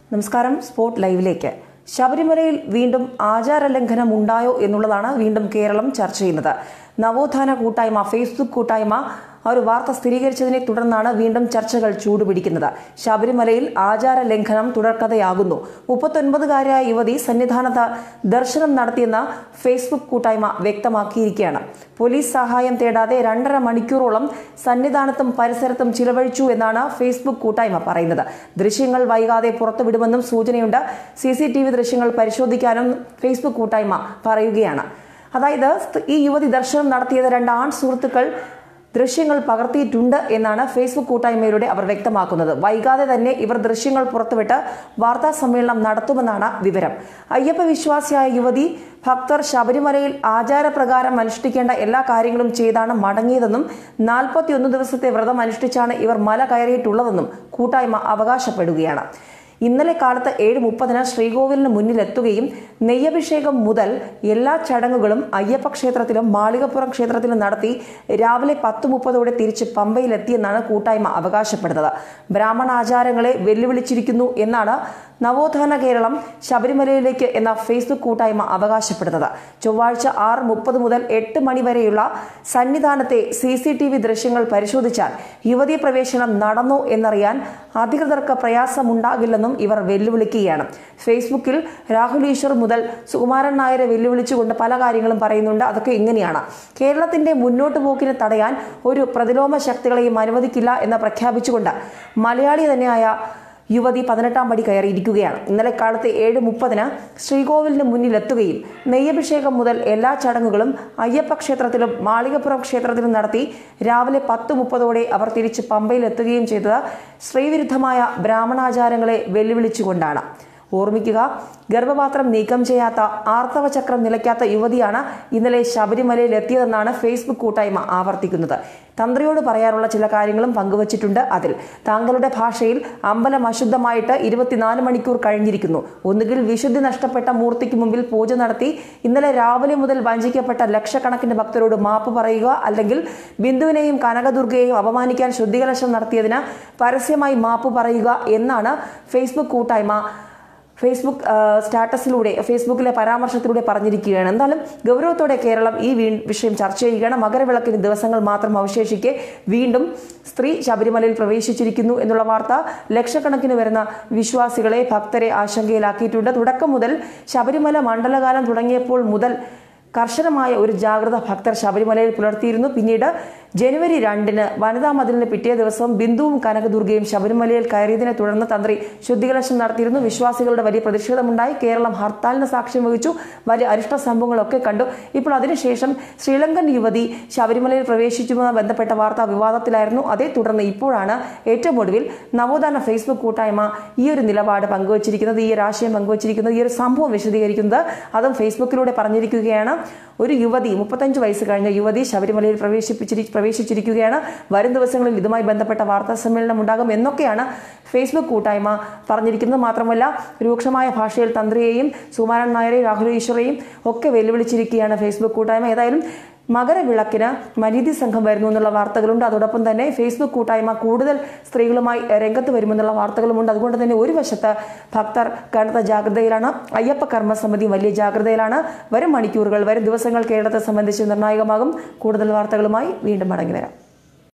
നമസ്കാരം സ്പോർട്ട് ലൈവിലേക്ക് ശബരിമലയിൽ വീണ്ടും ആചാരലംഘനം ഉണ്ടായോ എന്നുള്ളതാണ് വീണ്ടും കേരളം ചർച്ച ചെയ്യുന്നത് നവോത്ഥാന കൂട്ടായ്മ ഫേസ്ബുക്ക് കൂട്ടായ്മ ആ ഒരു വാർത്ത സ്ഥിരീകരിച്ചതിനെ തുടർന്നാണ് വീണ്ടും ചർച്ചകൾ ചൂടുപിടിക്കുന്നത് ശബരിമലയിൽ ആചാര ലംഘനം തുടർക്കഥയാകുന്നു മുപ്പത്തൊൻപതുകാരിയായ യുവതി സന്നിധാനത്ത് ദർശനം നടത്തിയെന്ന് ഫേസ്ബുക്ക് കൂട്ടായ്മ വ്യക്തമാക്കിയിരിക്കുകയാണ് പോലീസ് സഹായം തേടാതെ രണ്ടര മണിക്കൂറോളം സന്നിധാനത്തും പരിസരത്തും ചിലവഴിച്ചു എന്നാണ് ഫേസ്ബുക്ക് കൂട്ടായ്മ പറയുന്നത് ദൃശ്യങ്ങൾ വൈകാതെ പുറത്തുവിടുമെന്നും സൂചനയുണ്ട് സി സി ടി വി ദൃശ്യങ്ങൾ പരിശോധിക്കാനും ഫേസ്ബുക്ക് കൂട്ടായ്മ പറയുകയാണ് അതായത് ഈ യുവതി ദർശനം നടത്തിയത് രണ്ട് ആൺ സുഹൃത്തുക്കൾ ദൃശ്യങ്ങൾ പകർത്തിയിട്ടുണ്ട് എന്നാണ് ഫേസ്ബുക്ക് കൂട്ടായ്മയിലൂടെ അവർ വ്യക്തമാക്കുന്നത് വൈകാതെ തന്നെ ഇവർ ദൃശ്യങ്ങൾ പുറത്തുവിട്ട് വാർത്താ സമ്മേളനം നടത്തുമെന്നാണ് വിവരം അയ്യപ്പ വിശ്വാസിയായ യുവതി ഭക്തർ ശബരിമലയിൽ ആചാരപ്രകാരം അനുഷ്ഠിക്കേണ്ട എല്ലാ കാര്യങ്ങളും ചെയ്താണ് മടങ്ങിയതെന്നും നാൽപ്പത്തിയൊന്ന് ദിവസത്തെ വ്രതം അനുഷ്ഠിച്ചാണ് ഇവർ മല കയറിയിട്ടുള്ളതെന്നും കൂട്ടായ്മ അവകാശപ്പെടുകയാണ് ഇന്നലെ കാലത്ത് ഏഴ് മുപ്പതിന് ശ്രീകോവിലിന് മുന്നിലെത്തുകയും നെയ്യഭിഷേകം മുതൽ എല്ലാ ചടങ്ങുകളും അയ്യപ്പ ക്ഷേത്രത്തിലും മാളികപ്പുറം ക്ഷേത്രത്തിലും നടത്തി രാവിലെ പത്ത് മുപ്പതോടെ തിരിച്ച് പമ്പയിലെത്തിയെന്നാണ് കൂട്ടായ്മ അവകാശപ്പെടുന്നത് ബ്രാഹ്മണ ആചാരങ്ങളെ വെല്ലുവിളിച്ചിരിക്കുന്നു എന്നാണ് നവോത്ഥാന കേരളം ശബരിമലയിലേക്ക് എന്ന ഫേസ്ബുക്ക് കൂട്ടായ്മ അവകാശപ്പെടുന്നത് ചൊവ്വാഴ്ച ആറ് മുപ്പത് മുതൽ എട്ട് മണി വരെയുള്ള സന്നിധാനത്തെ സി സി ടി വി ദൃശ്യങ്ങൾ പരിശോധിച്ചാൽ യുവതീ പ്രവേശനം നടന്നോ എന്നറിയാൻ അധികൃതർക്ക് പ്രയാസമുണ്ടാകില്ലെന്നും ഇവർ വെല്ലുവിളിക്കുകയാണ് ഫേസ്ബുക്കിൽ രാഹുൽ ഈശ്വർ മുതൽ സുകുമാരൻ നായരെ വെല്ലുവിളിച്ചുകൊണ്ട് പല കാര്യങ്ങളും പറയുന്നുണ്ട് അതൊക്കെ ഇങ്ങനെയാണ് കേരളത്തിന്റെ മുന്നോട്ട് പോക്കിന് തടയാൻ ഒരു പ്രതിലോമ ശക്തികളെയും അനുവദിക്കില്ല എന്ന് പ്രഖ്യാപിച്ചുകൊണ്ട് മലയാളി തന്നെയായ യുവതി പതിനെട്ടാം പടി കയറിയിരിക്കുകയാണ് ഇന്നലെ കാലത്ത് ഏഴ് മുപ്പതിന് ശ്രീകോവിലിന് മുന്നിലെത്തുകയും നെയ്യഭിഷേകം മുതൽ എല്ലാ ചടങ്ങുകളും അയ്യപ്പ ക്ഷേത്രത്തിലും മാളികപ്പുറം ക്ഷേത്രത്തിലും നടത്തി രാവിലെ പത്ത് മുപ്പതോടെ അവർ തിരിച്ച് പമ്പയിലെത്തുകയും ചെയ്തത് സ്ത്രീവിരുദ്ധമായ ബ്രാഹ്മണാചാരങ്ങളെ വെല്ലുവിളിച്ചുകൊണ്ടാണ് ഓർമ്മിക്കുക ഗർഭപാത്രം നീക്കം ചെയ്യാത്ത ആർത്തവ ചക്രം നിലയ്ക്കാത്ത യുവതിയാണ് ഇന്നലെ ശബരിമലയിൽ എത്തിയതെന്നാണ് ഫേസ്ബുക്ക് കൂട്ടായ്മ ആവർത്തിക്കുന്നത് തന്ത്രിയോട് പറയാനുള്ള ചില കാര്യങ്ങളും പങ്കുവച്ചിട്ടുണ്ട് അതിൽ താങ്കളുടെ ഭാഷയിൽ അമ്പലം അശുദ്ധമായിട്ട് ഇരുപത്തിനാല് മണിക്കൂർ കഴിഞ്ഞിരിക്കുന്നു ഒന്നുകിൽ വിശുദ്ധി നഷ്ടപ്പെട്ട മൂർത്തിക്ക് മുമ്പിൽ പൂജ നടത്തി ഇന്നലെ രാവിലെ മുതൽ വഞ്ചിക്കപ്പെട്ട ലക്ഷക്കണക്കിന് ഭക്തരോട് മാപ്പ് പറയുക അല്ലെങ്കിൽ ബിന്ദുവിനെയും കനകദുർഗയെയും അപമാനിക്കാൻ ശുദ്ധികലശം നടത്തിയതിന് പരസ്യമായി മാപ്പ് പറയുക എന്നാണ് ഫേസ്ബുക്ക് കൂട്ടായ്മ ഫേസ്ബുക്ക് സ്റ്റാറ്റസിലൂടെ ഫേസ്ബുക്കിലെ പരാമർശത്തിലൂടെ പറഞ്ഞിരിക്കുകയാണ് എന്തായാലും ഗൗരവത്തോടെ കേരളം ഈ വിഷയം ചർച്ച ചെയ്യുകയാണ് മകരവിളക്കിന് ദിവസങ്ങൾ മാത്രം അവശേഷിക്കെ വീണ്ടും സ്ത്രീ ശബരിമലയിൽ പ്രവേശിച്ചിരിക്കുന്നു എന്നുള്ള വാർത്ത ലക്ഷക്കണക്കിന് വരുന്ന വിശ്വാസികളെ ഭക്തരെ ആശങ്കയിലാക്കിയിട്ടുണ്ട് തുടക്കം മുതൽ ശബരിമല മണ്ഡലകാലം തുടങ്ങിയപ്പോൾ മുതൽ കർശനമായ ഒരു ജാഗ്രത ഭക്തർ ശബരിമലയിൽ പുലർത്തിയിരുന്നു പിന്നീട് ജനുവരി രണ്ടിന് വനിതാ മതിലിന് പിറ്റേ ദിവസം ബിന്ദുവും കനകദുർഗയും ശബരിമലയിൽ കയറിയതിനെ തുടർന്ന് തന്ത്രി ശുദ്ധികലശം നടത്തിയിരുന്നു വിശ്വാസികളുടെ വലിയ പ്രതിഷേധമുണ്ടായി കേരളം ഹർത്താലിന് സാക്ഷ്യം വഹിച്ചു വലിയ അരിഷ്ട സംഭവങ്ങളൊക്കെ കണ്ടു ഇപ്പോൾ അതിനുശേഷം ശ്രീലങ്കൻ യുവതി ശബരിമലയിൽ പ്രവേശിച്ചുമായി ബന്ധപ്പെട്ട വാർത്ത വിവാദത്തിലായിരുന്നു അതേ തുടർന്ന് ഇപ്പോഴാണ് ഏറ്റവും ഒടുവിൽ നവോത്ഥാന ഫേസ്ബുക്ക് കൂട്ടായ്മ ഈ ഒരു നിലപാട് പങ്കുവച്ചിരിക്കുന്നത് ഈ ഒരു ആശയം പങ്കുവച്ചിരിക്കുന്നത് ഈ ഒരു സംഭവം വിശദീകരിക്കുന്നത് അതും ഫേസ്ബുക്കിലൂടെ പറഞ്ഞിരിക്കുകയാണ് ഒരു യുവതി മുപ്പത്തഞ്ച് വയസ്സ് കഴിഞ്ഞ യുവതി ശബരിമലയിൽ പ്രവേശിപ്പിച്ചിരി പ്രവേശിച്ചിരിക്കുകയാണ് വരും ദിവസങ്ങളിൽ ഇതുമായി ബന്ധപ്പെട്ട വാർത്താ സമ്മേളനം ഉണ്ടാകും എന്നൊക്കെയാണ് ഫേസ്ബുക്ക് കൂട്ടായ്മ പറഞ്ഞിരിക്കുന്നത് മാത്രമല്ല രൂക്ഷമായ ഭാഷയിൽ തന്ത്രിയെയും സുമാരൻ നായരെയും രാഹുൽ ഈശ്വറെയും ഒക്കെ വെല്ലുവിളിച്ചിരിക്കുകയാണ് ഫേസ്ബുക്ക് കൂട്ടായ്മ ഏതായാലും മകരവിളക്കിന് മനീതി സംഘം വരുന്നു എന്നുള്ള വാർത്തകളുണ്ട് അതോടൊപ്പം തന്നെ ഫേസ്ബുക്ക് കൂട്ടായ്മ കൂടുതൽ സ്ത്രീകളുമായി രംഗത്ത് വരുമെന്നുള്ള വാർത്തകളുമുണ്ട് അതുകൊണ്ട് തന്നെ ഒരു വശത്ത് ഭക്തർ കനത്ത ജാഗ്രതയിലാണ് അയ്യപ്പ കർമ്മസമിതി വലിയ ജാഗ്രതയിലാണ് വരും മണിക്കൂറുകൾ വരും ദിവസങ്ങൾ കേരളത്തെ സംബന്ധിച്ച് നിർണായകമാകും കൂടുതൽ വാർത്തകളുമായി വീണ്ടും മടങ്ങി വരാം